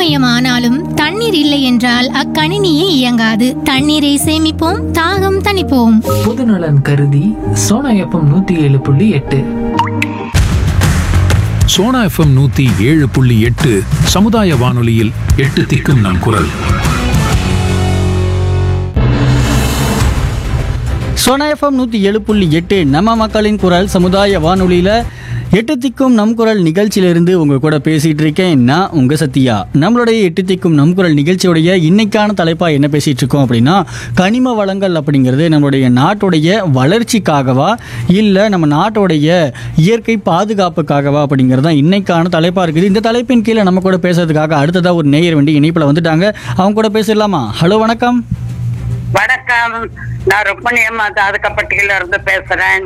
மின்மயமானாலும் தண்ணீர் இல்லை என்றால் அக்கணினியே இயங்காது தண்ணீரை சேமிப்போம் தாகம் தணிப்போம் பொதுநலன் கருதி சோனா எஃப்எம் நூத்தி ஏழு புள்ளி எட்டு சோனா எஃப்எம் நூத்தி ஏழு புள்ளி எட்டு சமுதாய வானொலியில் எட்டு திக்கும் நம் குரல் சோனா எஃப்எம் நூற்றி ஏழு புள்ளி எட்டு நம்ம மக்களின் குரல் சமுதாய வானொலியில் எட்டு திக்கும் நம் குரல் நிகழ்ச்சியிலிருந்து உங்கள் கூட பேசிகிட்டு இருக்கேன் நான் உங்கள் சத்யா நம்மளுடைய எட்டு திக்கும் நம் குரல் நிகழ்ச்சியுடைய இன்னைக்கான தலைப்பாக என்ன பேசிகிட்டு இருக்கோம் அப்படின்னா கனிம வளங்கள் அப்படிங்கிறது நம்மளுடைய நாட்டுடைய வளர்ச்சிக்காகவா இல்லை நம்ம நாட்டுடைய இயற்கை பாதுகாப்புக்காகவா அப்படிங்கிறது தான் இன்னைக்கான தலைப்பாக இருக்குது இந்த தலைப்பின் கீழே நம்ம கூட பேசுறதுக்காக அடுத்ததாக ஒரு நேயர் வேண்டி இணைப்பில் வந்துட்டாங்க அவங்க கூட பேசிடலாமா ஹலோ வணக்கம் வணக்கம் நான் ருக்மணி அம்மா தாதுக்கப்பட்டியில இருந்து பேசுறேன்